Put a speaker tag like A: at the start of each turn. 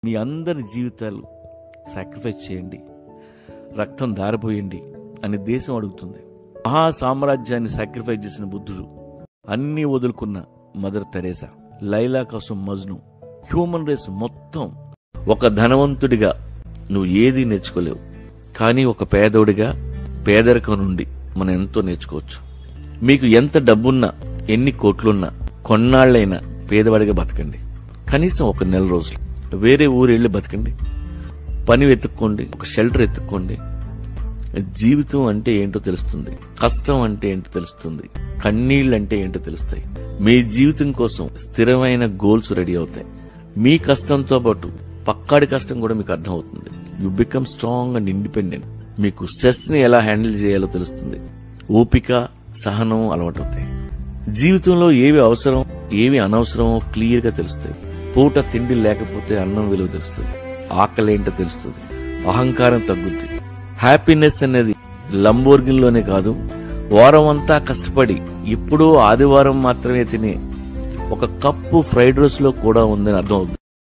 A: మీ అందరి జీవితాలు సాక్రిఫైస్ చేయండి రక్తం దారిపోయండి అని దేశం అడుగుతుంది మహా సామ్రాజ్యాన్ని సాక్రిఫైస్ చేసిన బుద్ధుడు అన్నీ వదులుకున్న మదర్ తెరేసా లైలా కోసం మజ్ను హ్యూమన్ రేస్ మొత్తం ఒక ధనవంతుడిగా నువ్వు ఏది నేర్చుకోలేవు కానీ ఒక పేదోడిగా పేదరికం నుండి మనం ఎంతో నేర్చుకోవచ్చు మీకు ఎంత డబ్బున్నా ఎన్ని కోట్లున్నా కొన్నాళ్ళైనా పేదవాడిగా బతకండి కనీసం ఒక నెల రోజులు వేరే ఊరు వెళ్ళి బతకండి పని వెతుక్కోండి ఒక షెల్టర్ ఎత్తుక్కోండి జీవితం అంటే ఏంటో తెలుస్తుంది కష్టం అంటే ఏంటో తెలుస్తుంది కన్నీళ్ళు అంటే ఏంటో తెలుస్తాయి మీ జీవితం కోసం స్థిరమైన గోల్స్ రెడీ అవుతాయి మీ కష్టంతో పాటు పక్కాడి కష్టం కూడా మీకు అర్థం అవుతుంది you become strong and independent మీకు స్ట్రెస్ ని ఎలా హ్యాండిల్ చేయాలో తెలుస్తుంది ఓపిక సహనం అలవాటవుతాయి జీవితంలో ఏవి అవసరం ఏవి అనవసరమో క్లియర్ గా తెలుస్తాయి పూట తిండి లేకపోతే అన్నం విలువ తెలుస్తుంది ఆకలి ఏంటో తెలుస్తుంది అహంకారం తగ్గుద్ది హ్యాపీనెస్ అనేది లంబోర్గిన్లోనే కాదు వారం అంతా కష్టపడి ఎప్పుడో ఆదివారం మాత్రమే తినే ఒక కప్పు ఫ్రైడ్ రైస్ లో కూడా ఉందని అర్థం అవుతుంది